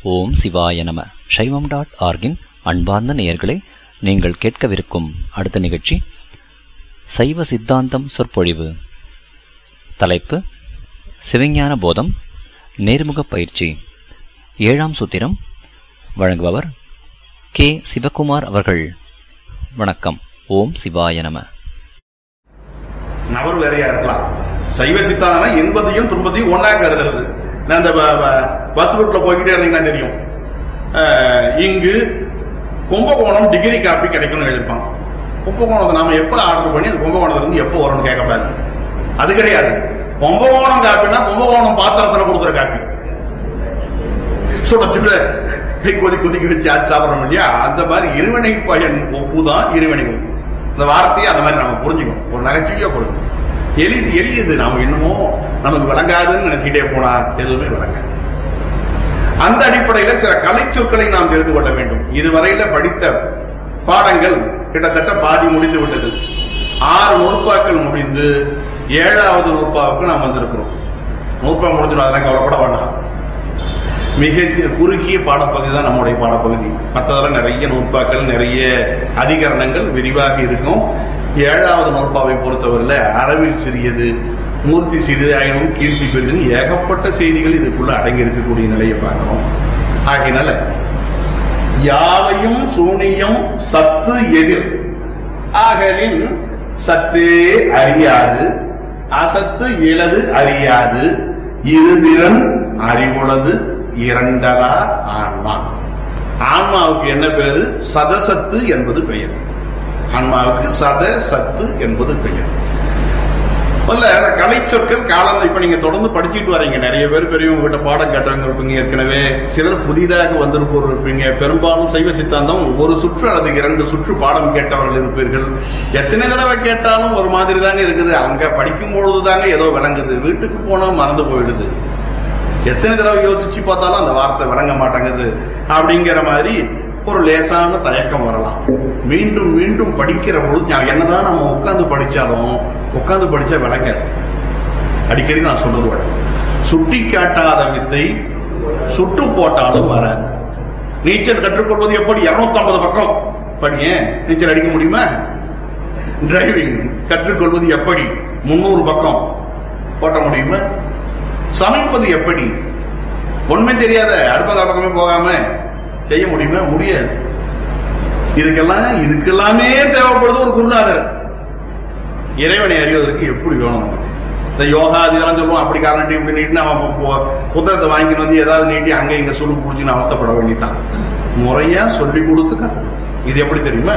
ஓம் சிவாய நம சைவம் டாட் ஆர்கின் அன்பார்ந்த நேயர்களே நீங்கள் கேட்கவிருக்கும் அடுத்த நிகழ்ச்சி சைவ சித்தாந்தம் சொற்பொழிவு தலைப்பு சிவஞான போதம் நேர்முக பயிற்சி ஏழாம் சூத்திரம் வழங்குபவர் கே சிவகுமார் அவர்கள் வணக்கம் ஓம் சிவாய நம நபர் வேறையா இருக்கலாம் சைவ சித்தாந்தம் என்பதையும் துன்பத்தையும் ஒன்னா கருதுறது நான் அந்த ப- ப- பஸ் ரூட்ல போய்கிட்டே இருந்தீங்கன்னா தெரியும் அஹ், இங்கு கும்பகோணம் டிகிரி காப்பி கிடைக்கும்னு எழுதிருப்பான் கும்பகோணத்தை நாம எப்ப ஆர்டர் பண்ணி அது கும்பகோணத்துல இருந்து எப்போ வரும்னு கேட்கப்பாரு அது கிடையாது கும்பகோணம் காப்பினா கும்பகோணம் பாத்திரத்துல கொடுக்குற காப்பி சுட சுட கை கொதி கொதிக்க வச்சு ஆச்சு சாப்பிடணும் இல்லையா அந்த மாதிரி இருவினை பயன் ஒப்பு தான் இருவினை ஒப்பு இந்த வார்த்தையை அந்த மாதிரி நம்ம புரிஞ்சுக்கணும் ஒரு நகைச்சுவையா புரிஞ்சுக்கணும் எளிது எளியது நாம என்னமோ நமக்கு விளங்காதுன்னு நினைச்சுக்கிட்டே போனா எதுவுமே விளங்காது அந்த அடிப்படையில சில கலைச்சொற்களை நாம் தெரிந்து கொள்ள வேண்டும் இதுவரையில படித்த பாடங்கள் கிட்டத்தட்ட பாதி முடிந்து விட்டது ஆறு நூற்பாக்கள் முடிந்து ஏழாவது நூற்பாவுக்கு நாம் வந்திருக்கிறோம் நூற்பா முடிஞ்சிடும் அதெல்லாம் கவலைப்பட வேண்டாம் மிக சி- குறுகிய பாடப்பகுதி தான் நம்முடைய பாடப்பகுதி மற்றதெல்லாம் நிறைய நூற்பாக்கள் நிறைய அதிகரணங்கள் விரிவாக இருக்கும் ஏழாவது நூற்பாவை பொறுத்தவரையில அளவில் சிறியது மூர்த்தி சிறிதாயினும் கீர்த்தி பெரிதுன்னு ஏகப்பட்ட செய்திகள் இதுக்குள்ள அடங்கி இருக்கக்கூடிய நிலையை பார்க்கிறோம் ஆகையினால யாவையும் சூனியம் சத்து எதிர் ஆகலின் சத்தே அறியாது அசத்து இலது அறியாது இருதிறன் அறிவுளது இரண்டலா ஆன்மா ஆன்மாவுக்கு என்ன பேரு சதசத்து என்பது பெயர் ஆன்மாவுக்கு சத சத்து என்பது பெயர் முதல்ல அந்த கலை சொற்கள் காலம் இப்ப நீங்க தொடர்ந்து படிச்சுட்டு வரீங்க நிறைய பேர் பெரியவங்க கிட்ட பாடம் கேட்டவங்க இருப்பீங்க ஏற்கனவே சிலர் புதிதாக வந்திருப்போர் இருப்பீங்க பெரும்பாலும் சைவ சித்தாந்தம் ஒரு சுற்று அல்லது இரண்டு சுற்று பாடம் கேட்டவர்கள் இருப்பீர்கள் எத்தனை தடவை கேட்டாலும் ஒரு மாதிரி தாங்க இருக்குது அங்க படிக்கும் பொழுது தாங்க ஏதோ விளங்குது வீட்டுக்கு போனா மறந்து போயிடுது எத்தனை தடவை யோசிச்சு பார்த்தாலும் அந்த வார்த்தை விளங்க மாட்டேங்குது அப்படிங்கிற மாதிரி ஒரு லேசான தயக்கம் வரலாம் மீண்டும் மீண்டும் படிக்கிற பொழுது ஞா- என்னதான் நம்ம உட்கார்ந்து படிச்சாலும் உட்கார்ந்து படிச்சா விளங்காது அடிக்கடி நான் சொல்றது வழக்கம். சுட்டி காட்டாத வித்தை சுட்டு போட்டாலும் வராது நீச்சல் கற்றுக்கொள்வது எப்படி 250 பக்கம் படிங்க நீச்சல் அடிக்க முடியுமா டிரைவிங் கற்றுக்கொள்வது எப்படி முன்னூறு பக்கம் ஓட்ட முடியுமா சமைப்பது எப்படி ஒண்ணுமே தெரியாத அடுப்பதார பக்கமே போகாம செய்ய முடியுமா முடியாது இதுக்கெல்லாம் இதுக்கெல்லாமே தேவைப்படுது ஒரு குருநாதர் இறைவனை அறிவதற்கு எப்படி வேணும் நமக்கு இந்த யோகா இதெல்லாம் சொல்லுவோம் அப்படி கால் நீட்டி இப்படி நீட்டி அவன் பு- பு- புத்தகத்தை வாங்கிட்டு வந்து ஏதாவது நீட்டி அங்க இங்க சுடு புடிச்சுன்னு அவஸ்தைப்பட வேண்டியதான் முறையா சொல்லி கொடுத்து கத்து இது எப்படி தெரியுமா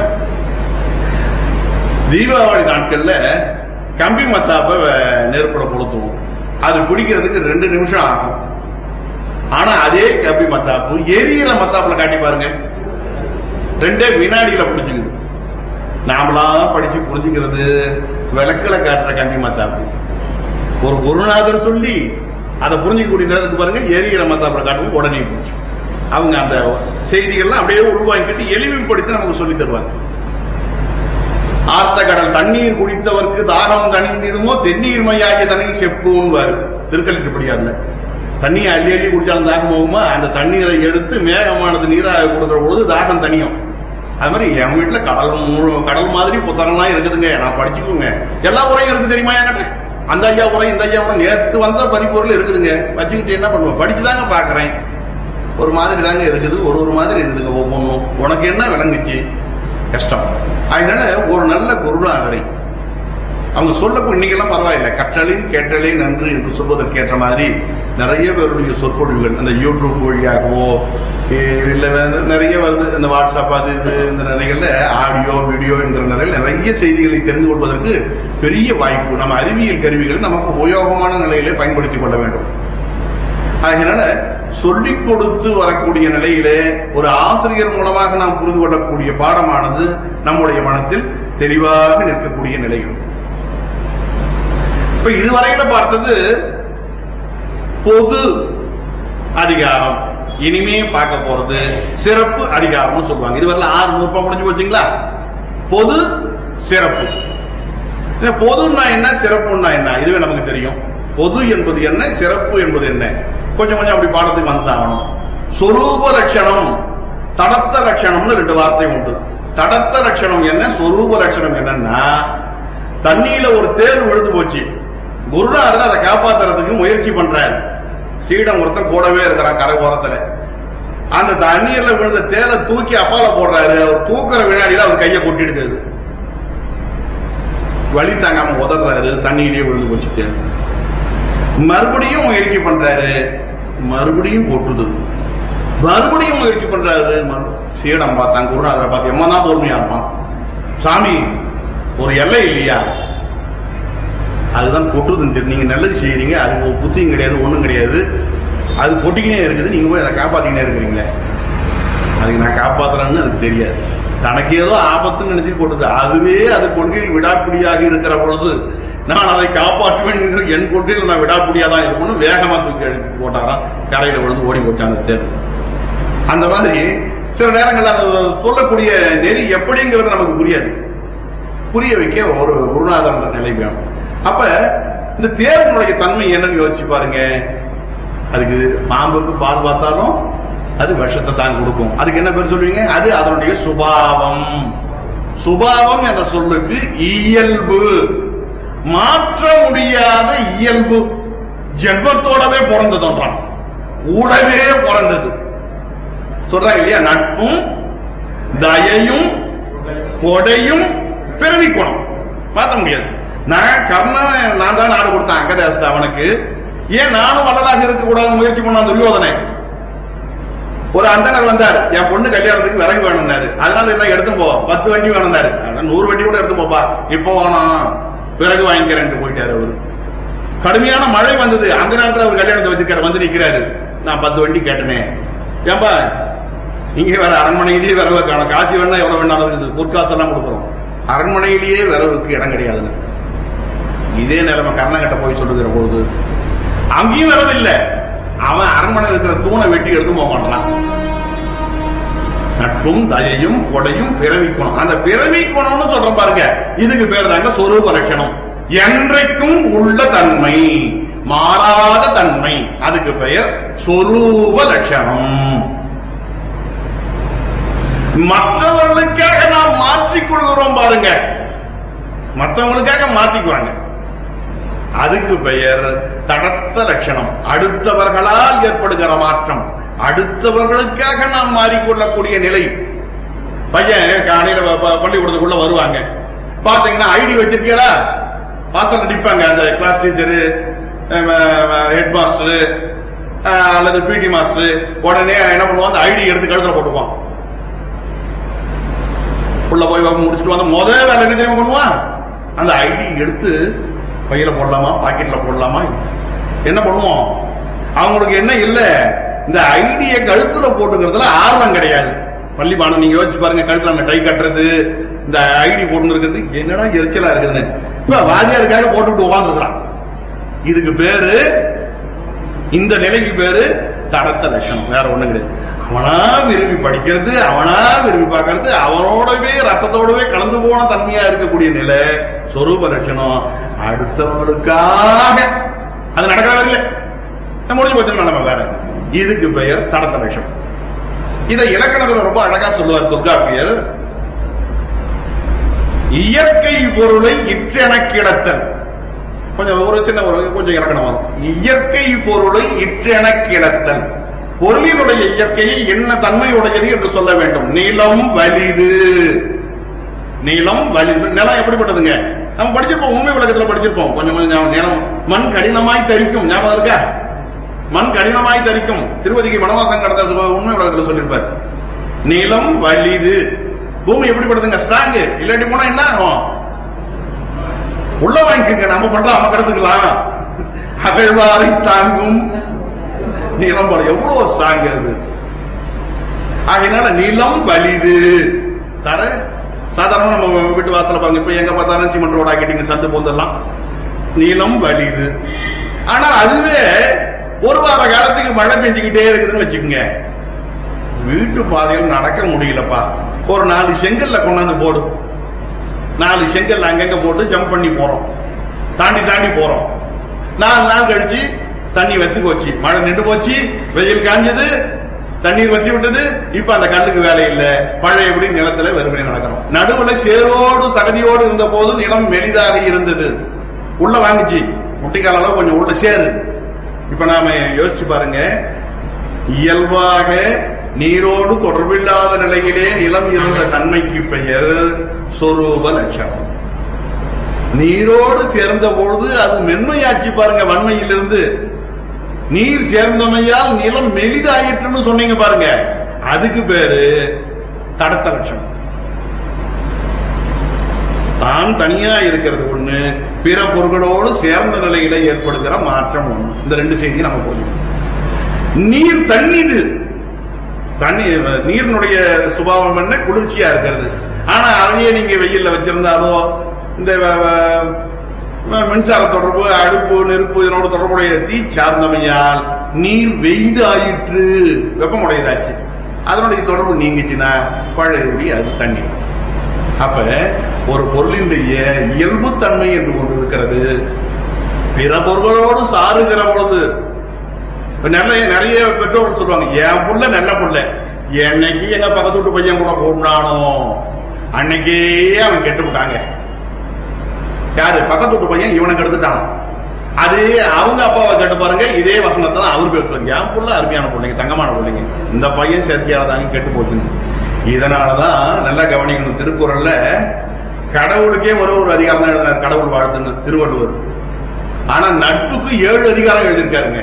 தீபாவளி நாட்கள்ல கம்பி மத்தாப்ப வ- நெருப்புல கொளுத்துவோம் அது பிடிக்கிறதுக்கு ரெண்டு நிமிஷம் ஆகும் ஆனா அதே கம்பி மத்தாப்பு எரியிற மத்தாப்புல காட்டி பாருங்க ரெண்டே வினாடியில பிடிச்சுக்குது நாமளா படிச்சு புரிஞ்சுக்கிறது விளக்குல காட்டுற கம்பி மத்தாப்பு ஒரு குருநாதர் சொல்லி அதை புரிஞ்சுக்கூடிய நேரத்துக்கு பாருங்க எரியிற மத்தாப்புல காட்டுவோம் உடனே புரிஞ்சு அவங்க அந்த செய்திகள்லாம் அப்படியே உள்வாங்கிட்டு எளிமைப்படுத்தி நமக்கு சொல்லி தருவாங்க ஆர்த்த கடல் தண்ணீர் குடித்தவர்க்கு தாகம் தணிந்திடுமோ தென்னீர் மையாகிய தனி செப்புன்வாரு திருக்கலிட்டுப்படியார்ல தண்ணியை அள்ளி அள்ளி குடிச்சாலும் தாகம் போகுமா அந்த தண்ணீரை எடுத்து மேகமானது நீராக கொடுக்கிற பொழுது தாகம் தனியும் அது மாதிரி என் வீட்டுல கடல் முழு- கடல் மாதிரி புத்தகம்லாம் இருக்குதுங்க நான் படிச்சுக்குங்க எல்லா உரையும் இருக்கு தெரியுமா என்கிட்ட அந்த ஐயா உரை இந்த ஐயா உரை நேத்து வந்த பரிபொருள் இருக்குதுங்க வச்சுக்கிட்டு என்ன பண்ணுவேன் படிச்சுதாங்க பாக்குறேன் ஒரு மாதிரி தாங்க இருக்குது ஒரு ஒரு மாதிரி இருக்குதுங்க ஒவ்வொன்றும் உனக்கு என்ன விளங்குச்சு கஷ்டம் அதனால ஒரு நல்ல குருநாதரை அவங்க சொல்லப்போ இன்னைக்கெல்லாம் பரவாயில்லை கற்றலின் கேட்டலின் நன்று என்று சொல்வதற்கு ஏற்ற மாதிரி நிறைய பேருடைய சொற்பொழிவுகள் அந்த யூடியூப் வழியாகவோ இ- இல்ல வந்து நிறைய வருது இந்த வாட்ஸ்அப் அது இது இந்த நிலைகள்ல ஆடியோ வீடியோ என்கிற நிலையில் நிறைய செய்திகளை தெரிந்து கொள்வதற்கு பெரிய வாய்ப்பு நம்ம அறிவியல் கருவிகள் நமக்கு உபயோகமான நிலையிலே பயன்படுத்திக் கொள்ள வேண்டும் அதனால சொல்லிக் கொடுத்து வரக்கூடிய நிலையிலே ஒரு ஆசிரியர் மூலமாக நாம் புரிந்து கொள்ளக்கூடிய பாடமானது நம்முடைய மனத்தில் தெளிவாக நிற்கக்கூடிய நிலைகள் இப்ப இதுவரையில பார்த்தது பொது அதிகாரம் இனிமே பார்க்க போறது சிறப்பு அதிகாரம்னு சொல்லுவாங்க இதுவரையில ஆறு நூற்பா முடிஞ்சு போச்சுங்களா பொது சிறப்பு இந்த பொதுன்னா என்ன சிறப்புன்னா என்ன இதுவே நமக்கு தெரியும் பொது என்பது என்ன சிறப்பு என்பது என்ன கொஞ்சம் கொஞ்சம் அப்படி பாடத்துக்கு வந்தாகணும் சொரூப லட்சணம் தடத்த லட்சணம்னு ரெண்டு வார்த்தை உண்டு தடத்த லட்சணம் என்ன சொரூப லட்சணம் என்னன்னா தண்ணியில ஒரு தேர் விழுந்து போச்சு குருநாதர் அதை காப்பாத்துறதுக்கு முயற்சி பண்றாரு சீடம் ஒருத்தன் கூடவே இருக்கிறான் கரை ஓரத்துல அந்த தண்ணீர்ல விழுந்த தேரை தூக்கி அப்பால போடுறாரு அவர் தூக்குற வினாடியில அவர் கையை கொட்டிடுது அது. வழி தாங்காம உதறாரு தண்ணியிலேயே விழுந்து போச்சு தேர் மறுபடியும் முயற்சி பண்றாரு மறுபடியும் போட்டுது மறுபடியும் முயற்சி பண்றாரு மறு- சீடம் பார்த்தான் குருநாதரை பார்த்து எம்மா தான் பொறுமையா இருப்பான் சாமி ஒரு எல்லை இல்லையா அதுதான் கொட்டுதுன்னு தெரியும் நீங்க நல்லது செய்யறீங்க அதுக்கு ஒரு புத்தியும் கிடையாது ஒண்ணும் கிடையாது அது கொட்டிக்கினே இருக்குது நீங்க போய் அதை காப்பாத்திக்கினே இருக்கிறீங்களே அதுக்கு நான் காப்பாத்துறேன்னு அதுக்கு தெரியாது தனக்கு ஏதோ ஆபத்துன்னு நினைச்சு கொட்டுது அதுவே அது கொள்கையில் விடாப்பிடியாக இருக்கிற பொழுது நான் அதை காப்பாற்றுவேன் என்கிற என் கொள்கையில் நான் விடாப்பிடியா தான் இருக்கணும்னு வேகமா தூக்கி எடுத்து போட்டாராம் கரையில விழுந்து ஓடி போச்சான் அந்த தேர்வு அந்த மாதிரி சில நேரங்கள்ல அந்த சொல்லக்கூடிய நெறி எப்படிங்கிறது நமக்கு புரியாது புரிய வைக்க ஒரு குருநாதர் நிலை வேணும் அப்ப இந்த தேர்வினுடைய தன்மை என்னன்னு யோசிச்சு பாருங்க அதுக்கு பாம்புக்கு பால் பார்த்தாலும் அது விஷத்தை தான் கொடுக்கும் அதுக்கு என்ன பேர் சொல்லுவீங்க அது அதனுடைய சுபாவம் சுபாவம் என்ற சொல்லுக்கு இயல்பு மாற்ற முடியாத இயல்பு ஜென்மத்தோடவே பிறந்ததுன்றான் கூடவே பிறந்தது சொல்றாங்க இல்லையா நட்பும் தயையும் கொடையும் பிறவி குணம் மாத்த முடியாது நான் கர்ணன் நான் தான் நாடு கொடுத்தேன் அங்கதாசத்தை அவனுக்கு ஏன் நானும் வள்ளலாக இருக்க கூடாது முயற்சி பண்ண துரியோதனை ஒரு அந்தனர் வந்தார் என் பொண்ணு கல்யாணத்துக்கு விறகு வேணும்னாரு அதனால என்ன எடுத்தும் போ பத்து வண்டி வேணும்னாரு அதான் நூறு வண்டி கூட எடுத்து போப்பா இப்போ வேணாம் விறகு வாங்கிக்கிறேன்ட்டு போயிட்டாரு அவரு கடுமையான மழை வந்தது அந்த நேரத்துல அவர் கல்யாணத்தை வச்சிருக்காரு வந்து நிக்கிறாரு நான் பத்து வண்டி கேட்டனே ஏன்பா இங்க வேற அரண்மனையிலேயே விரவு காணும் காசி வேணா எவ்வளவு வேணாலும் இருக்குது பொற்காசெல்லாம் கொடுக்குறோம் அரண்மனையிலேயே விரவுக்கு இடம் கிடையாதுன்னு இதே நிலைமை கர்ணகிட்ட போய் சொல்லுகிற பொழுது அங்கேயும் விரவு இல்ல அவன் அரண்மனை இருக்கிற தூணை வெட்டி எடுத்து போக மாட்டான் நட்பும் தயையும் கொடையும் பிறவி குணம் அந்த பிறவி குணம்னு சொல்றோம் பாருங்க இதுக்கு பேர் தாங்க சொரூப லட்சணம் என்றைக்கும் உள்ள தன்மை மாறாத தன்மை அதுக்கு பெயர் சொரூப லட்சணம் மற்றவர்களுக்காக நாம் மாற்றிக் கொள்கிறோம் பாருங்க மற்றவங்களுக்காக மாத்திக்குவாங்க அதுக்கு பெயர் தடத்த லட்சணம் அடுத்தவர்களால் ஏற்படுகிற மாற்றம் அடுத்தவர்களுக்காக நாம் மாறிக்கொள்ளக்கூடிய நிலை பையன் காலையில ப- ப- பள்ளிக்கூடத்துக்குள்ள வருவாங்க பாத்தீங்கன்னா ஐடி வச்சிருக்கீங்களா வாசல் அடிப்பாங்க அந்த கிளாஸ் டீச்சரு ஹெட் மாஸ்டர் அல்லது பிடி மாஸ்டர் உடனே என்ன பண்ணுவான் அந்த ஐடி எடுத்து கழுத்துல போட்டுக்குவான் உள்ள போய் முடிச்சுட்டு வந்து முதல் வேலை என்ன தெரியுமா பண்ணுவான் அந்த ஐடி எடுத்து பையில போடலாமா பாக்கெட்ல போடலாமா என்ன பண்ணுவோம் அவங்களுக்கு என்ன இல்ல இந்த ஐடிய கழுத்துல போட்டுக்கிறதுல ஆர்வம் கிடையாது பள்ளிப்பானம் நீங்க யோசிச்சு பாருங்க கழுத்துல அந்த டை கட்டுறது இந்த ஐடி போட்டு இருக்கிறது என்னடா எரிச்சலா இருக்குதுன்னு இப்ப வாதியாருக்காக போட்டுட்டு உட்காந்துருக்கிறான் இதுக்கு பேரு இந்த நிலைக்கு பேரு தடத்த லட்சணம் வேற ஒண்ணும் கிடையாது அவனா விரும்பி படிக்கிறது அவனா விரும்பி பார்க்கறது அவனோடவே ரத்தத்தோடவே கலந்து போன தன்மையா இருக்கக்கூடிய நிலை சொரூப லட்சணம் அடுத்தவங்களுக்காக அது நடக்கவே இல்லை நம்ம முடிஞ்சு போச்சு நிலைமை வேற இதுக்கு பெயர் தடத்த லட்சணம் இதை இலக்கணத்துல ரொம்ப அழகா சொல்லுவார் தொல்காப்பியர் இயற்கை பொருளை இற்றெனக்கிடத்தல் கொஞ்சம் ஒரு சின்ன ஒரு கொஞ்சம் இலக்கணம் வரும் இயற்கை பொருளை இற்றெனக்கிடத்தல் பொருளினுடைய இயற்கையை என்ன தன்மையுடையது என்று சொல்ல வேண்டும் நிலம் வலிது நீளம் வலிது நிலம் எப்படிப்பட்டதுங்க நம்ம படிச்சிருப்போம் உண்மை விளக்கத்துல படிச்சிருப்போம் கொஞ்சம் கொஞ்சம் ஞாபகம். நிலம் மண் கடினமாய் தரிக்கும் ஞாபகம் இருக்கா மண் கடினமாய் தரிக்கும் திருவதிக்கு மனவாசம் கடந்த உண்மை விளக்கத்துல சொல்லியிருப்பார் நிலம் வலிது பூமி எப்படிப்பட்டதுங்க ஸ்ட்ராங் இல்லாட்டி போனா என்ன ஆகும் உள்ள வாங்கிக்கங்க நம்ம பண்ற நம்ம கடத்துக்கலாம் அகழ்வாரை தாங்கும் நிலம் போல எவ்வளவு ஸ்ட்ராங் அது ஆகையினால நிலம் வலிது தர சாதாரண நம்ம வீட்டு வாசல பாருங்க இப்ப எங்க பார்த்தாலும் சிமெண்ட் ரோட் ஆக்கிட்டீங்க சந்து போந்தெல்லாம் நீளம் வலிது ஆனா அதுவே ஒரு வார காலத்துக்கு மழை பெஞ்சுக்கிட்டே இருக்குதுன்னு வச்சுக்கோங்க வீட்டு பாதையில் நடக்க முடியலப்பா ஒரு நாலு செங்கல்ல கொண்டாந்து போடு நாலு செங்கல் அங்கங்க போட்டு ஜம்ப் பண்ணி போறோம் தாண்டி தாண்டி போறோம் நாலு நாள் கழிச்சு தண்ணி வெத்து போச்சு மழை நின்று போச்சு வெயில் காஞ்சது தண்ணீர் வற்றி விட்டது இப்ப அந்த கல்லுக்கு வேலை இல்ல பழையபடி நிலத்துல வெறுமனே நடக்கணும் நடுவுல சேரோடு சகதியோடு இருந்த போது நிலம் மெலிதாக இருந்தது உள்ள வாங்குச்சு முட்டிக்கால அளவு கொஞ்சம் உள்ள சேரு இப்ப நாம யோசிச்சு பாருங்க இயல்பாக நீரோடு தொடர்பில்லாத நிலையிலே நிலம் இருந்த தன்மைக்கு பெயர் சொரூப லட்சணம் நீரோடு சேர்ந்த பொழுது அது மென்மையாச்சு பாருங்க வன்மையிலிருந்து நீர் சேர்ந்தமையால் நிலம் மெலிதாயிற்றுன்னு சொன்னீங்க பாருங்க அதுக்கு பேரு தடத்த லட்சணம் தான் தனியா இருக்கிறது ஒண்ணு பிற பொருட்களோடு சேர்ந்த நிலையில ஏற்படுகிற மாற்றம் ஒண்ணு இந்த ரெண்டு செய்தி நம்ம புரியும் நீர் தண்ணீர் தண்ணி நீரினுடைய சுபாவம் என்ன குளிர்ச்சியா இருக்கிறது ஆனா அதையே நீங்க வெயில்ல வச்சிருந்தாலோ இந்த வ- வ- வ- மின்சார தொடர்பு அடுப்பு நெருப்பு இதனோட தொடர்புடைய தீ சார்ந்தமையால் நீர் வெய்து ஆயிற்று வெப்பமுடையதாச்சு அதனுடைய தொடர்பு நீங்கிச்சுன்னா பழையபடி அது தண்ணீர் அப்ப ஒரு பொருளினுடைய இயல்புத்தன்மை என்று கொண்டு இருக்கிறது பிற பொருள்களோடு சாருகிற பொழுது இப்ப நிறைய நிறைய பெற்றோர்கள் சொல்லுவாங்க என் புள்ள நல்ல புள்ள என்னைக்கு எங்க பக்கத்து வீட்டு பையன் கூட கூடானோ அன்னைக்கே அவன் கெட்டு விட்டாங்க யாரு பக்கத்து வீட்டு பையன் இவனை கெடுத்துட்டான் அதே அவங்க அப்பாவை கேட்டு பாருங்க இதே வசனத்தை தான் அவர் பேசுவாங்க என் புள்ள அருமையான பிள்ளைங்க தங்கமான பிள்ளைங்க இந்த பையன் சேர்த்தியால தாங்க கெட்டு போச்சுன்னு இதனாலதான் நல்லா கவனிக்கணும் திருக்குறள்ல கடவுளுக்கே ஒரு ஒரு அதிகாரம் தான் எழுதினார் கடவுள் வாழ்த்துன்னு திருவள்ளுவர் ஆனா நட்புக்கு ஏழு அதிகாரம் எழுதியிருக்காருங்க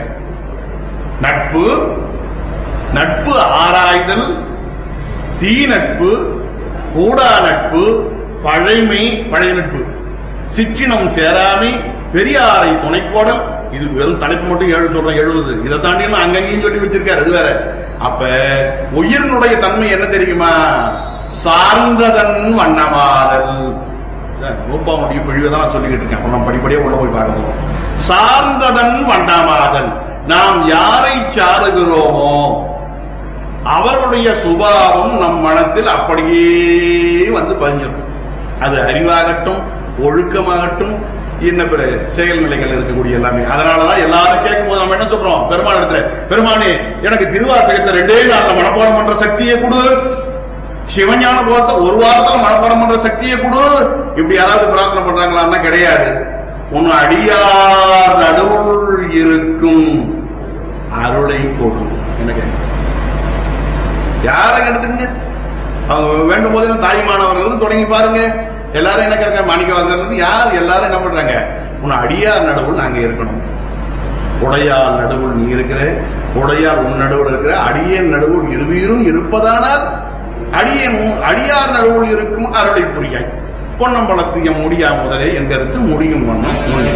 நட்பு நட்பு ஆராய்தல் தீ நட்பு கூடா நட்பு பழைமை பழைய நட்பு சிற்றினம் சேராமை பெரியாரை துணைக்கோடல் இது வெறும் தலைப்பு மட்டும் ஏழு சொல்றேன் எழுபது இதை தாண்டி இன்னும் அங்கங்கேயும் சொல்லி வச்சிருக்காரு அது வேற அப்ப உயிரினுடைய தன்மை என்ன தெரியுமா சார்ந்ததன் வண்ணமாதல் நூப்பாமுடைய பிழிவுதான் நான் சொல்லிக்கிட்டு இருக்கேன் அப்ப நம்ம படிப்படியா உள்ள போய் பார்க்கணும் சார்ந்ததன் வண்ணமாதல் நாம் யாரை சாருகிறோமோ அவர்களுடைய சுபாவம் நம் மனத்தில் அப்படியே வந்து பதிஞ்சிடும் அது அறிவாகட்டும் ஒழுக்கமாகட்டும் இன்ன பிற செயல்நிலைகள் இருக்கக்கூடிய எல்லாமே அதனாலதான் எல்லாரும் கேட்கும் போது நம்ம என்ன சொல்றோம் பெருமாள் இடத்துல பெருமானே எனக்கு திருவாசகத்தை ரெண்டே நாள்ல மனப்பாடம் பண்ற சக்தியை கொடு சிவஞான போகத்தை ஒரு வாரத்துல மனப்பாடம் பண்ற சக்தியை கொடு இப்படி யாராவது பிரார்த்தனை பண்றாங்களான்னா கிடையாது உன் அடியார் நடுவுள் இருக்கும் அருளை கொடு என்ன கேட்க யாரை எடுத்துங்க அவங்க வேண்டும் போது தாய்மானவர் இருந்து தொடங்கி பாருங்க எல்லாரும் என்ன கேட்க மாணிக்கவாசர் இருந்து யார் எல்லாரும் என்ன பண்றாங்க உன் அடியார் நடுவுள் நாங்க இருக்கணும் உடையார் நடுவுள் நீ இருக்கிற உடையார் உன் நடுவுள் இருக்கிற அடியேன் நடுவுள் இருவீரும் இருப்பதானால் அடியேன் உன் அடியார் நடுவுள் இருக்கும் அருளை புரியாய் பொன்னம்பலத்திய முடியா முதலே எங்கருக்கு முடியும் வண்ணம் முன்னே.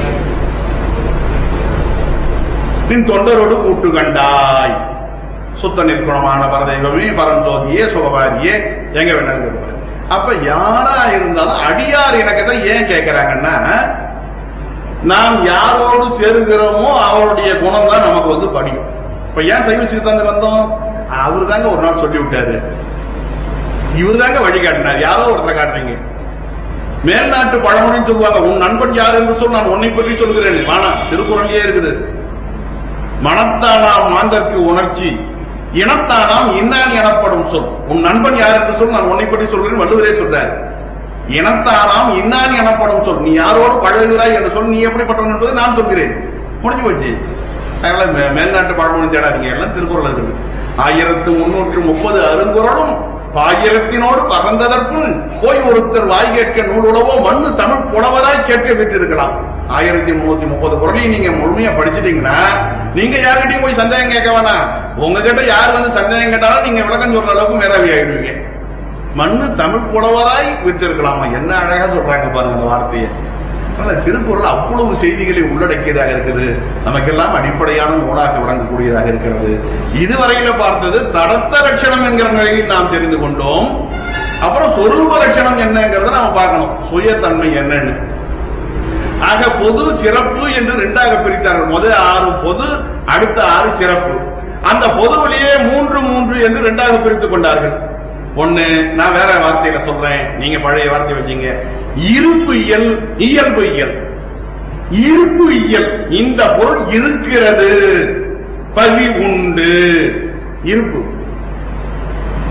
நின் தொண்டரோடு கூட்டு கண்டாய் சுத்த நிற்குணமான பரதெய்வமே பரஞ்சோதியே சுகவாரியே எங்க வேணாலும் கேட்பாரு அப்ப யாரா இருந்தாலும் அடியார் இணக்கத்தை ஏன் கேட்கிறாங்கன்னா நாம் யாரோடு சேருகிறோமோ அவருடைய குணம் தான் நமக்கு வந்து படியும் இப்ப ஏன் சைவ சித்தாந்தம் வந்தோம் அவர் தாங்க ஒரு நாள் சொல்லி விட்டாரு இவர் தாங்க வழி காட்டினார் யாரோ ஒருத்தரை காட்டுறீங்க மேல்நாட்டு பழமொழின்னு சொல்லுவாங்க உன் நண்பன் யார் என்று சொல் நான் உன்னை பற்றி சொல்கிறேன் வானா திருக்குறள்லயே இருக்குது மனத்தானாம் மாந்தற்கு உணர்ச்சி இனத்தானாம் இன்னான் எனப்படும் சொல் உன் நண்பன் யார் என்று சொல் நான் உன்னை பற்றி சொல்கிறேன் வள்ளுவரே சொல்றார் இனத்தானாம் இன்னான் எனப்படும் சொல் நீ யாரோடு பழகுகிறாய் என்று சொல் நீ எப்படிப்பட்டவன் என்பதை நான் சொல்கிறேன் முடிஞ்சு போச்சு அதனால மே- மேல்நாட்டு பழமொழி தேடாதீங்க எல்லாம் திருக்குறள் இருக்குது ஆயிரத்து முன்னூற்று முப்பது அருங்குறளும் பாயிரத்தினோடு பகந்ததற்கும் போய் ஒருத்தர் வாய் கேட்க நூலுளவோ மண்ணு தமிழ் புலவராய் கேட்க விட்டிருக்கலாம் ஆயிரத்தி முன்னூத்தி முப்பது குரலையும் நீங்க முழுமையா படிச்சிட்டீங்கன்னா நீங்க யார்கிட்டயும் போய் சந்தேகம் கேட்க வேணாம் உங்ககிட்ட யார் வந்து சந்தேகம் கேட்டாலும் நீங்க விளக்கம் சொல்ற அளவுக்கு மேலாவி ஆயிடுவீங்க மண்ணு தமிழ் புலவராய் விட்டிருக்கலாமா என்ன அழகா சொல்றாங்க பாருங்க அந்த வார்த்தையை அதனால திருக்குறள் அவ்வளவு செய்திகளை உள்ளடக்கியதாக இருக்குது நமக்கெல்லாம் அடிப்படையான நூலாக விளங்கக்கூடியதாக இருக்கிறது இதுவரையில பார்த்தது தடத்த லட்சணம் என்கிற நிலையில் நாம் தெரிந்து கொண்டோம் அப்புறம் சொரூப லட்சணம் என்னங்கிறத நாம பார்க்கணும் சுயத்தன்மை என்னன்னு ஆக பொது சிறப்பு என்று ரெண்டாக பிரித்தார்கள் முதல் ஆறு பொது அடுத்த ஆறு சிறப்பு அந்த பொதுவிலேயே மூன்று மூன்று என்று ரெண்டாக பிரித்துக் கொண்டார்கள் ஒண்ணு நான் வேற வார்த்தையில சொல்றேன் நீங்க பழைய வார்த்தை வச்சீங்க இருப்பு இயல் இயல்பு இயல் இருப்பு இயல் இந்த பொருள் இருக்கிறது பதி உண்டு இருப்பு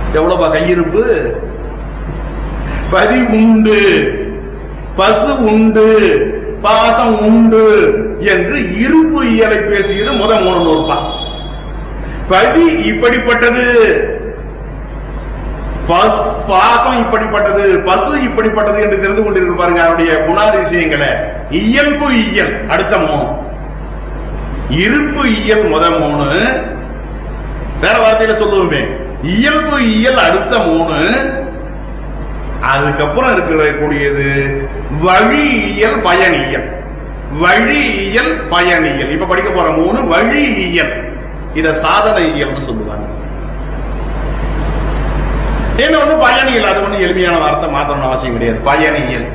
எவ்வளவுப்பா கையிருப்பு பதி உண்டு பசு உண்டு பாசம் உண்டு என்று இருப்பு இயலை பேசியது முத மூணு நூறுபா பதி இப்படிப்பட்டது பஸ்- பாசம் இப்படிப்பட்டது பசு இப்படிப்பட்டது என்று தெரிந்து கொண்டிருக்க பாருங்க அவருடைய குணாதிசயங்களை இயல்பு இயல் அடுத்த மூணு இருப்பு இயல் முத மூணு வேற வார்த்தையில சொல்லுவோமே இயல்பு இயல் அடுத்த மூணு அதுக்கப்புறம் இருக்கக்கூடியது வழியியல் பயனியல் வழியியல் பயனியல் இப்ப படிக்க போற மூணு வழியியல் இத சாதன இயல்னு சொல்லுவாங்க என்ன ஒண்ணு பயனியல் அது ஒண்ணு எளிமையான வார்த்தை மாத்தணும்னு அவசியம் கிடையாது பயனியல்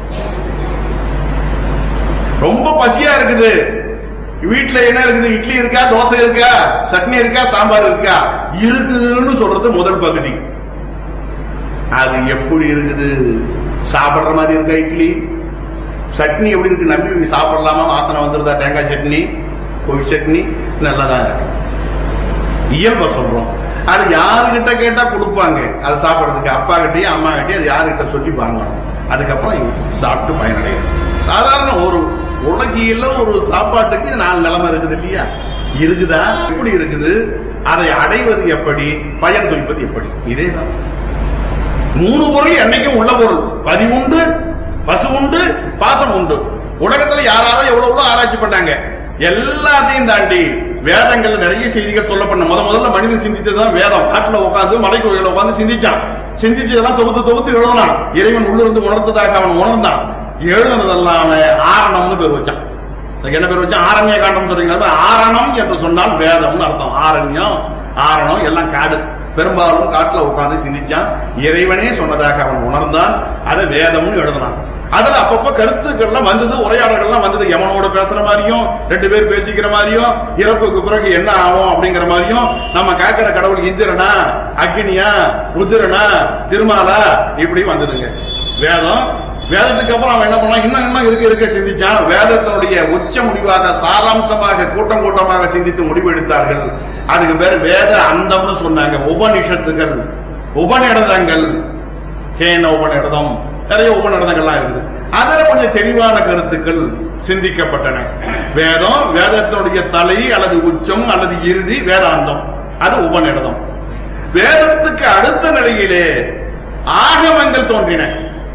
ரொம்ப பசியா இருக்குது வீட்டுல என்ன இருக்குது இட்லி இருக்கா தோசை இருக்கா சட்னி இருக்கா சாம்பார் இருக்கா இருக்குதுன்னு சொல்றது முதல் பகுதி அது எப்படி இருக்குது சாப்பிடுற மாதிரி இருக்கா இட்லி சட்னி எப்படி இருக்கு நம்பி சாப்பிடலாமா வாசனை வந்துருதா தேங்காய் சட்னி கோழி சட்னி நல்லதான் இருக்கு இயல்ப சொல்றோம் அது யாருகிட்ட கேட்டா கொடுப்பாங்க அது சாப்பிடுறதுக்கு அப்பா கிட்டயும் அம்மா கிட்டயும் அது யாருகிட்ட சொல்லி வாங்கணும் அதுக்கப்புறம் சாப்பிட்டு பயனடையும் சாதாரண ஒரு உலகியல்ல ஒரு சாப்பாட்டுக்கு நாலு நிலைமை இருக்குது இல்லையா இருக்குதா எப்படி இருக்குது அதை அடைவது எப்படி பயன் துளிப்பது எப்படி இதேதான் மூணு பொருள் என்னைக்கும் உள்ள பொருள் பதி உண்டு பசு உண்டு பாசம் உண்டு உலகத்துல யாராரோ எவ்வளவு ஆராய்ச்சி பண்ணாங்க எல்லாத்தையும் தாண்டி வேதங்கள் நிறைய செய்திகள் சொல்லப்பட்ட முத முதல்ல மனிதன் சிந்தித்ததுதான் வேதம் காட்டுல உட்காந்து மலை கோயில உட்காந்து சிந்திச்சான் சிந்திச்சதெல்லாம் தொகுத்து தொகுத்து எழுதினான் இறைவன் உள்ளிருந்து உணர்த்ததாக அவன் உணர்ந்தான் எழுதுனதெல்லாம் ஆரணம்னு பேர் வச்சான் அதுக்கு என்ன பேர் வச்சான் ஆரண்ய காண்டம் சொல்றீங்க ஆரணம் என்று சொன்னால் வேதம்னு அர்த்தம் ஆரண்யம் ஆரணம் எல்லாம் காடு பெரும்பாலும் காட்டுல உட்கார்ந்து சிந்திச்சான் இறைவனே சொன்னதாக அவன் உணர்ந்தான் அதை வேதம்னு எழுதினான் அதுல அப்பப்ப கருத்துக்கள்லாம் வந்தது உரையாடல்கள்லாம் வந்தது எவனோட பேசுற மாதிரியும் ரெண்டு பேர் பேசிக்கிற மாதிரியும் இறப்புக்கு பிறகு என்ன ஆகும் அப்படிங்கிற மாதிரியும் நம்ம காக்கிற கடவுள் இந்திரனா அக்னியா ருத்ரனா திருமாலா இப்படி வந்ததுங்க வேதம் வேதத்துக்கு அப்புறம் அவன் என்ன பண்ணான் இன்னும் இன்னும் இருக்க இருக்க சிந்திச்சான் வேதத்தினுடைய உச்ச முடிவாக சாராம்சமாக கூட்டம் கூட்டமாக சிந்தித்து முடிவு எடுத்தார்கள் அதுக்கு பேர் வேத அந்தம்னு சொன்னாங்க உபனிஷத்துகள் உபநிடதங்கள் கேன உபநிடதம் நிறைய உபநிடதங்கள்லாம் இருக்குது அதுல கொஞ்சம் தெளிவான கருத்துக்கள் சிந்திக்கப்பட்டன வேதம் வேதத்தினுடைய தலை அல்லது உச்சம் அல்லது இறுதி வேதாந்தம் அது உபநிடதம் வேதத்துக்கு அடுத்த நிலையிலே ஆகமங்கள் தோன்றின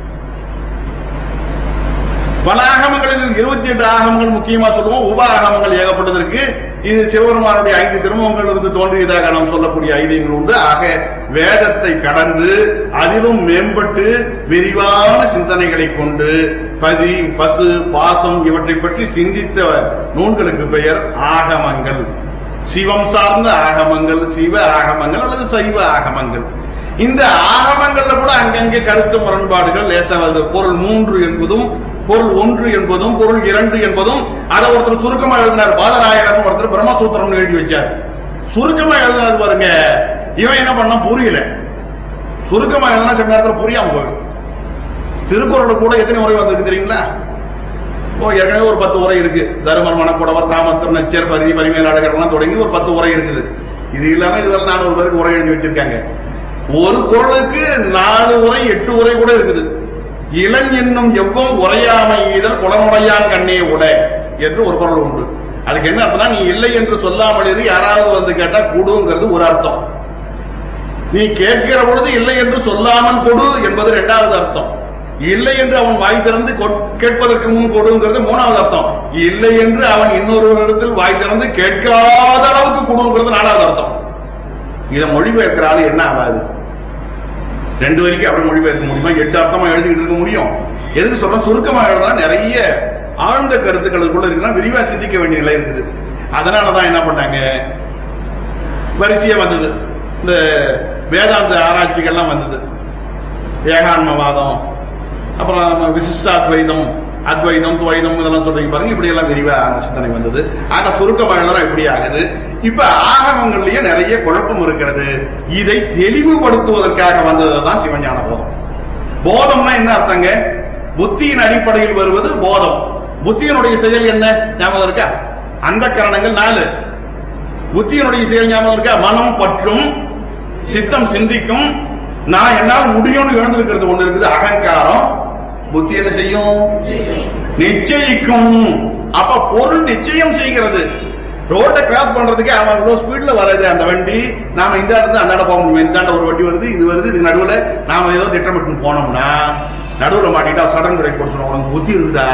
பல ஆகமங்களில் இருபத்தி எட்டு ஆகமங்கள் முக்கியமா சொல்லுவோம் உப ஆகமங்கள் ஏகப்பட்டதற்கு இது சிவபெருமானுடைய ஐந்து திருமுகங்கள் இருந்து தோன்றியதாக நாம் சொல்லக்கூடிய ஐதீகங்கள் உண்டு ஆக வேதத்தை கடந்து அதிலும் மேம்பட்டு விரிவான சிந்தனைகளை கொண்டு பதி பசு பாசம் இவற்றை பற்றி சிந்தித்த நூல்களுக்கு பெயர் ஆகமங்கள் சிவம் சார்ந்த ஆகமங்கள் சிவ ஆகமங்கள் அல்லது சைவ ஆகமங்கள் இந்த ஆகமங்கள்ல கூட அங்கங்கே கருத்து முரண்பாடுகள் லேசா வருது பொருள் மூன்று என்பதும் பொருள் ஒன்று என்பதும் பொருள் இரண்டு என்பதும் அதை ஒருத்தர் சுருக்கமா எழுதினார் பாதராயணர் ஒருத்தர் பிரம்மசூத்திரம் எழுதி வச்சார் சுருக்கமா எழுதினார் பாருங்க இவன் என்ன பண்ணா புரியல சுருக்கமா எழுதினா சில நேரத்தில் புரியாம போயிடும் திருக்குறள் கூட எத்தனை முறை வந்திருக்கு தெரியுங்களா ஓ ஏற்கனவே ஒரு பத்து உரை இருக்கு தருமர் மணக்குடவர் தாமத்தர் நச்சர் பரிதி பரிமையாளர்கள்லாம் தொடங்கி ஒரு பத்து உரை இருக்குது இது இல்லாம இதுவரை நானூறு பேருக்கு உரை எழுதி வச்சிருக்காங்க ஒரு குரலுக்கு நாலு உரை எட்டு உரை கூட இருக்குது இளன் என்னும் எவ்வம் உரையாமை இதழ் குளமுடையான் கண்ணே உட என்று ஒரு குரல் உண்டு அதுக்கு என்ன அர்த்தம்னா நீ இல்லை என்று சொல்லாமல் இரு யாராவது வந்து கேட்டா கூடுங்கிறது ஒரு அர்த்தம் நீ கேட்கிற பொழுது இல்லை என்று சொல்லாமல் கொடு என்பது இரண்டாவது அர்த்தம் இல்லை என்று அவன் வாய் திறந்து கொ- கேட்பதற்கு முன் கொடுங்கிறது மூணாவது அர்த்தம் இல்லை என்று அவன் இன்னொருவரிடத்தில் வாய் திறந்து கேட்காத அளவுக்கு கொடுங்கிறது நாலாவது அர்த்தம் இதை மொழிபெயர்க்கிற ஆளு என்ன ஆகாது ரெண்டு வரைக்கும் அப்படி மொழிபெயர்க்க முடியுமா எட்டு அர்த்தமா எழுதிக்கிட்டு இருக்க முடியும் எதுக்கு சொல்றோம் சுருக்கமா எழுதா நிறைய ஆழ்ந்த கருத்துக்களுக்குள்ள இருக்குன்னா விரிவா சிந்திக்க வேண்டிய நிலை இருக்குது அதனாலதான் என்ன பண்ணாங்க வரிசையா வந்தது இந்த வேதாந்த ஆராய்ச்சிகள்லாம் வந்தது ஏகான்மவாதம் அப்புறம் விசிஷ்டாத்வைதம் அத்வைதம் துவைதம் இதெல்லாம் சொல்றீங்க பாருங்க இப்படி எல்லாம் விரிவா அந்த சிந்தனை வந்தது ஆக சுருக்கமா எழுதலாம் இப்படி ஆகுது இப்ப ஆகமங்கள்லயே நிறைய குழப்பம் இருக்கிறது இதை தெளிவுபடுத்துவதற்காக வந்ததுதான் சிவஞான போதம் போதம்னா என்ன அர்த்தங்க புத்தியின் அடிப்படையில் வருவது போதம் புத்தியினுடைய செயல் என்ன ஞாபகம் இருக்கா அந்த கரணங்கள் நாலு புத்தியினுடைய செயல் ஞாபகம் இருக்கா மனம் பற்றும் சித்தம் சிந்திக்கும் நான் என்னால் முடியும்னு எழுந்திருக்கிறது ஒண்ணு இருக்குது அகங்காரம் புத்தி என்ன செய்யும் நிச்சயிக்கும் அப்ப பொருள் நிச்சயம் செய்கிறது ரோட்டை கிராஸ் பண்றதுக்கு அவன் இவ்வளவு ஸ்பீட்ல வராது அந்த வண்டி நாம இந்த இடத்துல அந்த இடம் போக முடியும் இந்த ஒரு வண்டி வருது இது வருது இதுக்கு நடுவுல நாம ஏதோ திட்டமிட்டு போனோம்னா நடுவுல மாட்டிட்டா சடன் பிரேக் போட சொன்னா உனக்கு புத்தி இருக்குதா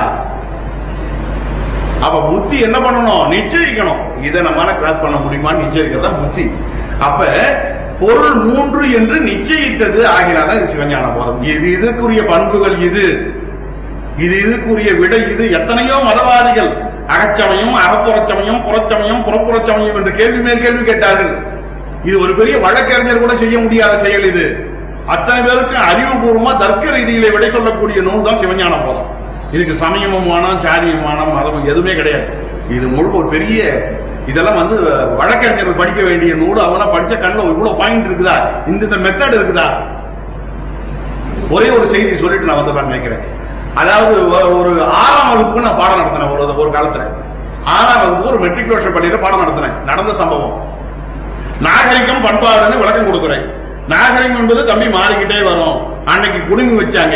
அப்ப புத்தி என்ன பண்ணணும் நிச்சயிக்கணும் இதை நம்மளால கிராஸ் பண்ண முடியுமான்னு நிச்சயிக்கிறது தான் புத்தி அப்ப பொருள் மூன்று என்று நிச்சயித்தது ஆகினாதான் இது சிவஞான போதம் இது இதுக்குரிய பண்புகள் இது இது இதுக்குரிய விடை இது எத்தனையோ மதவாதிகள் அகச்சமயம் அகப்புறச்சமயம் புறச்சமயம் புறப்புறச்சமயம் என்று கேள்வி மேல் கேள்வி கேட்டார்கள் இது ஒரு பெரிய வழக்கறிஞர் கூட செய்ய முடியாத செயல் இது அத்தனை பேருக்கு அறிவுபூர்வமா தர்க்க ரீதியிலே விடை சொல்லக்கூடிய நூல் தான் சிவஞான போதம் இதுக்கு சமயமும் வேணாம் சாதியம் வேணாம் மதமும் எதுவுமே கிடையாது இது முழு ஒரு பெரிய இதெல்லாம் வந்து வழக்கறிஞர்கள் படிக்க வேண்டிய நூல் அவனா படிச்ச கண்ணில் இவ்வளவு பாயிண்ட் இருக்குதா இந்த இந்த மெத்தட் இருக்குதா ஒரே ஒரு செய்தி சொல்லிட்டு நான் வந்து நினைக்கிறேன் அதாவது ஒ- ஒரு ஆறாம் வகுப்புக்கு நான் பாடம் நடத்தினேன் ஒரு ஒரு காலத்துல ஆறாம் வகுப்பு ஒரு மெட்ரிகுலேஷன் பள்ளியில பாடம் நடத்தினேன் நடந்த சம்பவம் நாகரிகம் பண்பாடுன்னு விளக்கம் கொடுக்கிறேன் நாகரிகம் என்பது தம்பி மாறிக்கிட்டே வரும் அன்னைக்கு குடுமி வச்சாங்க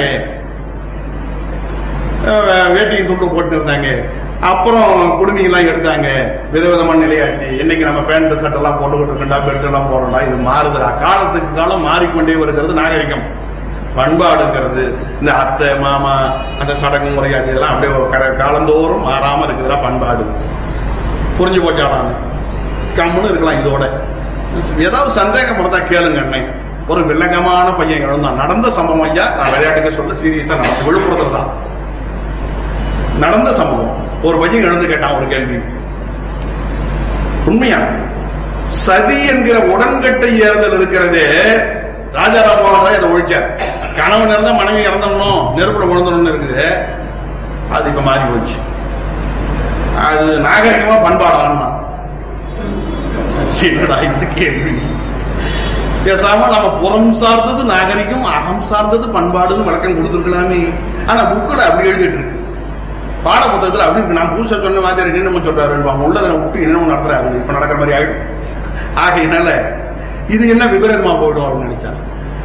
அஹ் வேட்டியும் துண்டு போட்டு இருந்தாங்க அப்புறம் குடுமி எல்லாம் எடுத்தாங்க விதவிதமான நிலையாச்சு இன்னைக்கு நம்ம பேண்ட் ஷர்ட் எல்லாம் போட்டுக்கிட்டு இருக்கா பெல்ட் எல்லாம் போடலாம் இது மாறுதுடா காலத்துக்கு காலம் மாறிக்கொண்டே வருகிறது நாகரிகம் பண்பாடுங்கிறது இந்த அத்தை மாமா அந்த சடங்கு முறையாக இதெல்லாம் அப்படியே ஒரு கர- காலந்தோறும் மாறாம இருக்குதுடா பண்பாடு புரிஞ்சு போச்சாடாங்க கம்முன்னு இருக்கலாம் இதோட ஏதாவது சந்தேகம் இருந்தா கேளுங்க அண்ணே ஒரு வில்லங்கமான பையன் இழந்தான் நடந்த சம்பவம் ஐயா நான் விளையாட்டுக்கு சொல்ல சீரியஸா நடந்து விழுப்புரத்துல தான் நடந்த சம்பவம் ஒரு பையன் இழந்து கேட்டான் ஒரு கேள்வி உண்மையா சதி என்கிற உடன்கட்டை ஏறுதல் இருக்கிறதே ராஜாராம் மோகன் ராய் அதை ஒழிச்சார் கணவன் இருந்தா மனைவி இறந்தவனும் நெருப்புல விழுந்தணும்னு இருக்குது அது இப்ப மாறி போச்சு அது நாகரிகமா பண்பாடானா என்னடா இது கேள்வி பேசாம நம்ம புறம் சார்ந்தது நாகரிகம் அகம் சார்ந்தது பண்பாடுன்னு விளக்கம் கொடுத்துருக்கலாமே ஆனா புக்ல அப்படி எழுதிட்டு இருக்கு பாட புத்தகத்துல அப்படி இருக்கு நான் புதுசா சொன்ன மாதிரி என்னமோ சொல்றாரு அவங்க உள்ளதை விட்டு என்னமோ நடத்துறாரு இப்ப நடக்கிற மாதிரி ஆயிடும் ஆகையினால இது என்ன விபரீதமா போயிடும் அப்படின்னு நினைச்சாங்க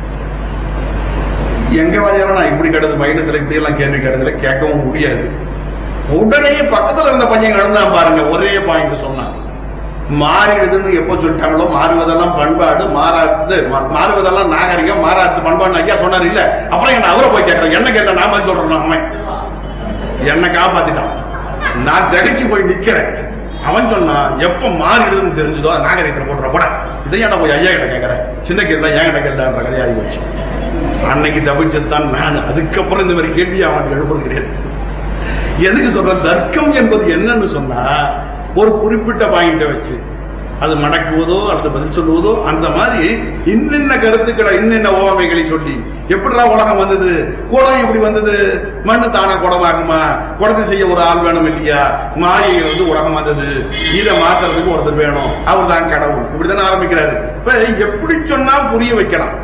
எங்க வாதியாலும் நான் இப்படி கிடது மைலத்துல இப்படி எல்லாம் கேள்வி கிடதுல கேட்கவும் முடியாது உடனே பக்கத்துல இருந்த பையன் கிடந்தான் பாருங்க ஒரே பாயிண்ட் சொன்னான் மாறிடுதுன்னு எப்ப சொல்லிட்டாங்களோ மாறுவதெல்லாம் பண்பாடு மாறாது மா- மாறுவதெல்லாம் நாகரிகம் மாறாது பண்பாடு ஐயா சொன்னார் இல்ல அப்புறம் என்ன அவரை போய் கேட்கிறேன் என்ன கேட்ட நான் பதில் சொல்றேன் அவன் என்ன காப்பாத்திட்டான் நான் திகைச்சு போய் நிக்கிறேன் அவன் சொன்னான் எப்ப மாறிடுதுன்னு தெரிஞ்சதோ அது நாகரிகத்தில் போட்டுற கூட இதை ஏன்டா போய் ஐயா கிட்ட கேட்கறேன் சின்ன கேள்வி ஏன் கிட்ட கேட்டான்ற கதையாகி போச்சு அன்னைக்கு தப்பிச்சதான் நான் அதுக்கப்புறம் இந்த மாதிரி கேள்வி அவன் எழுப்புறது கிடையாது எதுக்கு சொல்றேன் தர்க்கம் என்பது என்னன்னு சொன்னா ஒரு குறிப்பிட்ட பாயிண்ட வச்சு அது மடக்குவதோ அல்லது பதில் சொல்லுவதோ அந்த மாதிரி இன்னென்ன கருத்துக்களை இன்னென்ன ஓமைகளை சொல்லி எப்படிடா உலகம் வந்தது குடம் எப்படி வந்தது மண்ணு தானா குடமாகுமா குடத்தை செய்ய ஒரு ஆள் வேணும் இல்லையா மாயையில் வந்து உலகம் வந்தது இதை மாத்துறதுக்கு ஒருத்தர் வேணும் அவர் தான் கடவுள் இப்படித்தானே ஆரம்பிக்கிறாரு இப்ப எப்படி சொன்னா புரிய வைக்கலாம்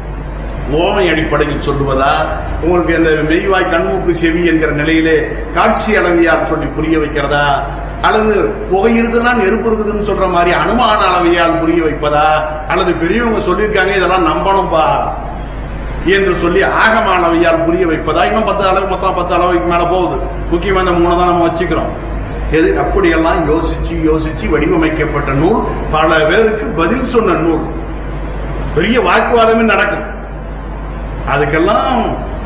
ஓமை அடிப்படையில் சொல்லுவதா உங்களுக்கு அந்த மெய்வாய் கண்மூக்கு செவி என்கிற நிலையிலே காட்சி அளவியால் சொல்லி புரிய வைக்கிறதா அல்லது புகை இருக்குதுன்னா நெருப்பு இருக்குதுன்னு சொல்ற மாதிரி அனுமான அளவையால் புரிய வைப்பதா அல்லது பெரியவங்க சொல்லியிருக்காங்க இதெல்லாம் நம்பணும்பா என்று சொல்லி ஆகம அளவையால் புரிய வைப்பதா இன்னும் பத்து அளவு மொத்தம் பத்து அளவுக்கு மேல போகுது முக்கியமா இந்த மூணு தான் நம்ம வச்சுக்கிறோம் எது அப்படியெல்லாம் யோசிச்சு யோசிச்சு வடிவமைக்கப்பட்ட நூல் பல பேருக்கு பதில் சொன்ன நூல் பெரிய வாக்குவாதமே நடக்கும் அதுக்கெல்லாம்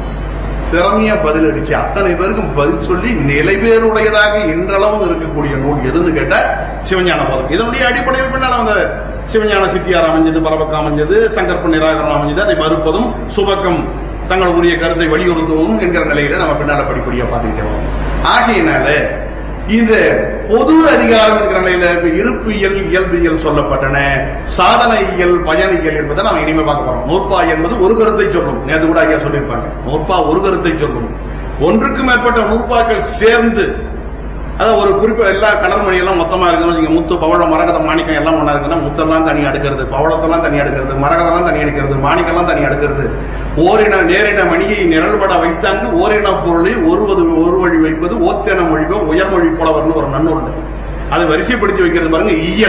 திறமையா பதில் அடிச்சு அத்தனை பேருக்கும் பதில் சொல்லி நிலைபேறுடையதாக இன்றளவும் இருக்கக்கூடிய நூல் எதுன்னு கேட்டா சிவஞான போதம் இதனுடைய அடிப்படையில் பின்னால் அந்த சிவஞான சித்தியார் அமைஞ்சது பரபக்கம் அமைஞ்சது சங்கற்ப நிராகரணம் அமைஞ்சது அதை மறுப்பதும் சுபக்கம் தங்கள் உரிய கருத்தை வலியுறுத்துவதும் என்கிற நிலையில நம்ம பின்னால படிப்படியா பார்த்துக்கிட்டே வரோம் ஆகையினால இந்த பொது அதிகாரம் என்கிற நிலையில இப்ப இருப்பியல் இயல்பியல் சொல்லப்பட்டன சாதனையியல் பயனியல் என்பதை நாம் இனிமே பார்க்க போறோம் நூற்பா என்பது ஒரு கருத்தை சொல்லும் நேற்று கூட ஐயா சொல்லியிருப்பாங்க நூற்பா ஒரு கருத்தை சொல்லும் ஒன்றுக்கு மேற்பட்ட நூற்பாக்கள் சேர்ந்து அதாவது ஒரு குறிப்பிட்ட எல்லா கடற்மணி எல்லாம் மொத்தமா இருக்குன்னு வச்சுக்கோங்க. முத்து பவளம் மரகதம் மாணிக்கம் எல்லாம் ஒண்ணா இருக்குன்னா முத்தெல்லாம் தனி அடுக்கிறது பவளத்தெல்லாம் தனி அடுக்கிறது மரகதெல்லாம் தனி அடுக்கிறது மாணிக்கெல்லாம் தனி அடுக்கிறது ஓரின நேரின மணியை நிரல்பட வைத்தாங்கு ஓரின பொருளை ஒருவது ஒரு வழி வைப்பது ஓத்தென மொழிவோ உயர்மொழி புலவர்னு ஒரு நன்னூல் அது வரிசைப்படுத்தி வைக்கிறது பாருங்க இயல்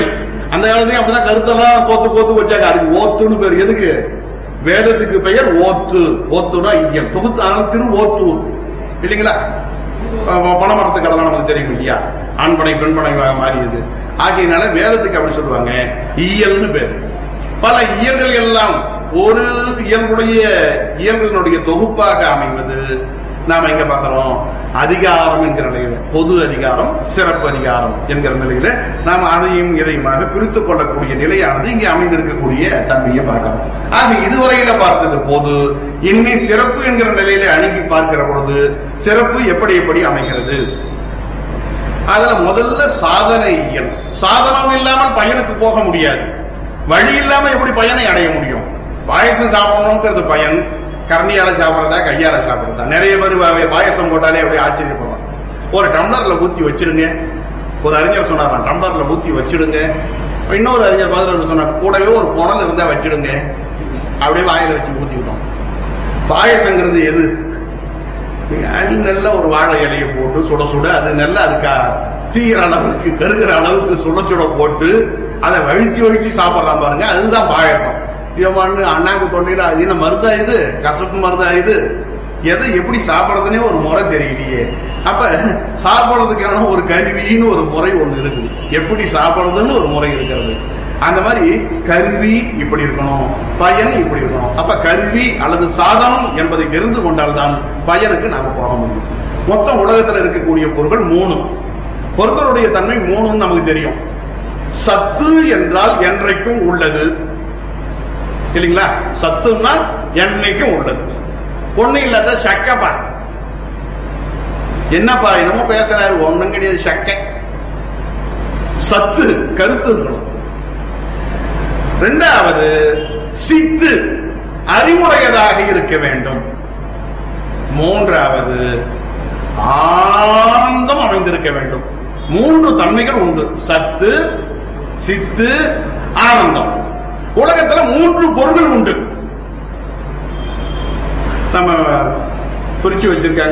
அந்த காலத்தையும் அப்படிதான் கருத்தெல்லாம் கோத்து கோத்து வச்சாங்க அதுக்கு ஓத்துன்னு பேர் எதுக்கு வேதத்துக்கு பெயர் ஓத்து ஓத்துனா இயல் தொகுத்து ஆனால் திரு ஓத்தூர் இல்லைங்களா ப- பனைமரத்து கதை நமக்கு தெரியும் இல்லையா ஆண்பனை பெண்பனை மாறியது ஆகையினால வேதத்துக்கு அப்படி சொல்லுவாங்க இயல்னு பேர் பல இயல்கள் எல்லாம் ஒரு இயல்புடைய இயல்களினுடைய தொகுப்பாக அமைவது நாம எங்க பார்க்கிறோம் அதிகாரம் என்கிற நிலையில பொது அதிகாரம் சிறப்பு அதிகாரம் என்கிற நிலையில நாம் அதையும் இதையுமாக பிரித்துக் கொள்ளக்கூடிய நிலையானது இங்கே அமைந்திருக்கக்கூடிய தன்மையை பார்க்கிறோம் ஆக இதுவரையில பார்த்தது பொது இனி சிறப்பு என்கிற நிலையில அணுகி பார்க்கிற பொழுது சிறப்பு எப்படி எப்படி அமைகிறது அதுல முதல்ல சாதனை இயல் சாதனம் இல்லாமல் பயனுக்கு போக முடியாது வழி இல்லாம எப்படி பயனை அடைய முடியும் பாயசம் சாப்பிடணுங்கிறது பயன் கரண்டியால சாப்பிடுறதா கையால சாப்பிடுறதா நிறைய பேர் வா- பாயசம் போட்டாலே அப்படியே ஆச்சரியப்படுவாங்க ஒரு டம்ளர்ல ஊத்தி வச்சிடுங்க ஒரு அறிஞர் சொன்னாராம் டம்ளர்ல ஊத்தி வச்சிடுங்க இன்னொரு அறிஞர் பதில் சொன்னார் கூடவே ஒரு புனல் இருந்தா வச்சிடுங்க அப்படியே வாயில வச்சு ஊத்திக்கிட்டோம் பாயசங்கிறது எது அடி நல்ல ஒரு வாழை இலையை போட்டு சுட சுட அது நல்லா அதுக்கு தீர அளவுக்கு கருகிற அளவுக்கு சுட சுட போட்டு அதை வழிச்சு வழிச்சு சாப்பிடலாம் பாருங்க அதுதான் பாயசம் இவன் அண்ணாக்கு தொண்டையில அது என்ன மருந்தா இது கசப்பு மருந்தா இது எதை எப்படி சாப்பிடறதுனே ஒரு முறை தெரியலையே அப்ப சாப்பிடறதுக்கான ஒரு கருவின்னு ஒரு முறை ஒண்ணு இருக்குது எப்படி சாப்பிடுறதுன்னு ஒரு முறை இருக்கிறது அந்த மாதிரி கருவி இப்படி இருக்கணும் பயன் இப்படி இருக்கணும் அப்ப கருவி அல்லது சாதனம் என்பதை தெரிந்து கொண்டால்தான் பயனுக்கு நாம போக முடியும் மொத்தம் உலகத்துல இருக்கக்கூடிய பொருட்கள் மூணு பொருட்களுடைய தன்மை மூணுன்னு நமக்கு தெரியும் சத்து என்றால் என்றைக்கும் உள்ளது இல்லைங்களா சத்துன்னா என்னைக்கும் உள்ளது ஒண்ணு இல்லாத சக்கப்பா என்னப்பா என்னமோ பேசுறாரு ஒண்ணும் கிடையாது சக்கை சத்து கருத்து இருக்கணும் இரண்டாவது சித்து அறிவுடையதாக இருக்க வேண்டும் மூன்றாவது ஆனந்தம் அமைந்திருக்க வேண்டும் மூன்று தன்மைகள் உண்டு சத்து சித்து ஆனந்தம் உலகத்துல மூன்று பொருள்கள் உண்டு நம்ம பிரிச்சு வச்சிருக்காங்க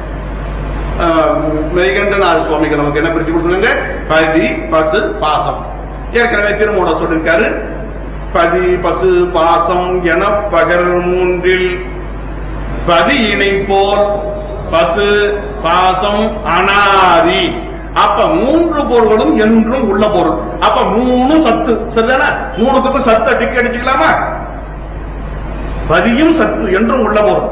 மெய்கண்டநாத சுவாமிகள் நமக்கு என்ன பிரிச்சு கொடுத்துருக்காங்க பதி பசு பாசம் ஏற்கனவே திருமூல சொல்லிருக்காரு பதி பசு பாசம் என பகர் மூன்றில் பதி இணை போல் பசு பாசம் அனாதி அப்ப மூன்று பொருள்களும் என்றும் உள்ள பொருள் அப்ப மூணு சத்து சரிதானே மூணுத்துக்கு சத்த டிக் அடிச்சுக்கலாமா பதியும் சத்து என்றும் உள்ள பொருள்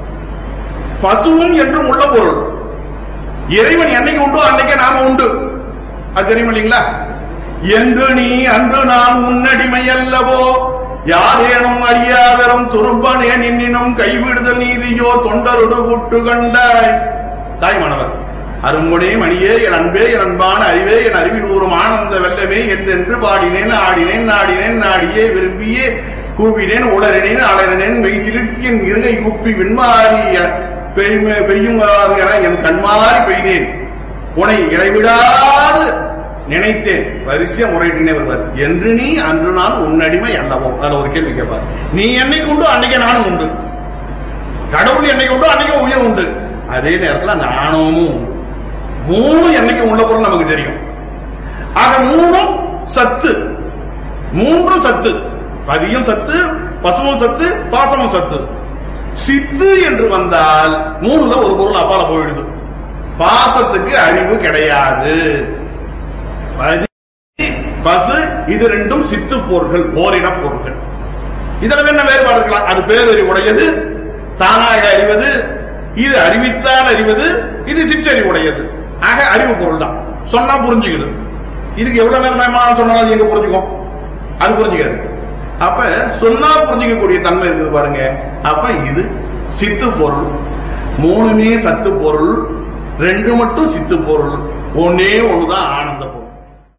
பசுவும் என்றும் உள்ள பொருள் இறைவன் என்னைக்கு உண்டோ அன்னைக்கே நாம உண்டு அது தெரியும் இல்லைங்களா என்று நீ அன்று நான் முன்னடிமை அல்லவோ யாரேனும் அறியாதரம் துரும்பனே நின்னினும் கைவிடுதல் நீதியோ தொண்டருடு கூட்டு கண்டாய் தாய்மானவர் அரும்பொடே மணியே என் அன்பே என் அன்பான அறிவே என் அறிவில் ஊறும் ஆனந்த வெள்ளமே என்றென்று பாடினேன் ஆடினேன் நாடினேன் நாடியே விரும்பியே கூவினேன் உளறினேன் அலறினேன் மெய்சிலிட்டின் இருகை கூப்பி விண்மாறிய பெய்ம- பெய்யுமாறு என என் கண்மாறி பெய்தேன் உனை இடைவிடாது நினைத்தேன் வரிசையா முறையிட்டே வருவார் என்று நீ அன்று நான் உன்னடிமை அல்லவோ அதுல ஒரு கேள்வி கேட்பார் நீ என்னைக்கு உண்டு அன்னைக்கு நானும் உண்டு கடவுள் என்னைக்கு உண்டோ அன்னைக்கு உயிர் உண்டு அதே நேரத்துல அந்த ஆணவமும் உண்டு மூணு என்னைக்கு உள்ள பொருள் நமக்கு தெரியும் ஆக மூணும் சத்து மூன்றும் சத்து பதியும் சத்து பசுவும் சத்து பாசமும் சத்து சித்து என்று வந்தால் மூணுல ஒரு பொருள் அப்பால போயிடுது பாசத்துக்கு அறிவு கிடையாது பதி, பசு இது ரெண்டும் சித்து பொருள்கள் ஓரின பொருள்கள் இதுல என்ன வேறுபாடு இருக்கலாம் அது பேரறிவுடையது தானாக அறிவது இது அறிவித்தால் அறிவது இது சிற்றறிவுடையது ஆக அறிவு பொருள் தான் சொன்னா புரிஞ்சுக்குது இதுக்கு எவ்வளவு நேரம் சொன்னாலும் அது எங்க புரிஞ்சுக்கும் அது புரிஞ்சுக்காது அப்ப சொன்னா புரிஞ்சுக்கக்கூடிய தன்மை இருக்குது பாருங்க அப்ப இது சித்து பொருள் மூணுமே சத்து பொருள் ரெண்டு மட்டும் சித்து பொருள் ஒன்னே ஒண்ணுதான் ஆனந்த பொருள்